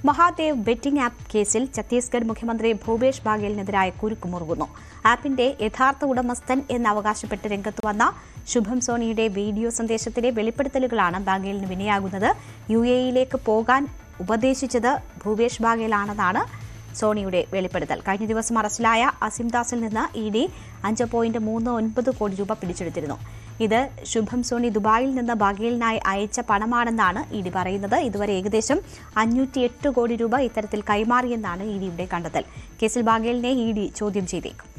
Mahadev betting app കേസിൽ ഛത്തീസ്ഗഡ് മുഖ്യമന്ത്രി ഭൂപേഷ് ബാഗേലിനെതിരായ കുരുക്ക് മുറുകുന്നു ആപ്പിന്റെ യഥാർത്ഥ ഉടമസ്ഥൻ എന്ന് അവകാശപ്പെട്ട് രംഗത്ത് വന്ന ശുഭം സോണിയുടെ വീഡിയോ സന്ദേശത്തിലെ വെളിപ്പെടുത്തലുകളാണ് ബാഗേലിന് വിനയാകുന്നത് യു എയിലേക്ക് പോകാൻ ഉപദേശിച്ചത് ഭൂപേഷ് ബാഗേലാണെന്നാണ് സോണിയുടെ വെളിപ്പെടുത്തൽ കഴിഞ്ഞ ദിവസം അറസ്റ്റിലായ അസിംദാസിൽ നിന്ന് ഇ ഡി അഞ്ച് പോയിന്റ് മൂന്ന് ഒൻപത് കോടി രൂപ പിടിച്ചെടുത്തിരുന്നു ഇത് ശുഭം സോണി ദുബായിൽ നിന്ന് ബഗേലിനായി അയച്ച പണമാണെന്നാണ് ഇ ഡി പറയുന്നത് ഇതുവരെ ഏകദേശം അഞ്ഞൂറ്റിയെട്ട് കോടി രൂപ ഇത്തരത്തിൽ കൈമാറിയെന്നാണ് ഇ ഡിയുടെ കണ്ടെത്തൽ കേസിൽ ബാഗേലിനെ ഇ ഡി ചോദ്യം ചെയ്തേക്കും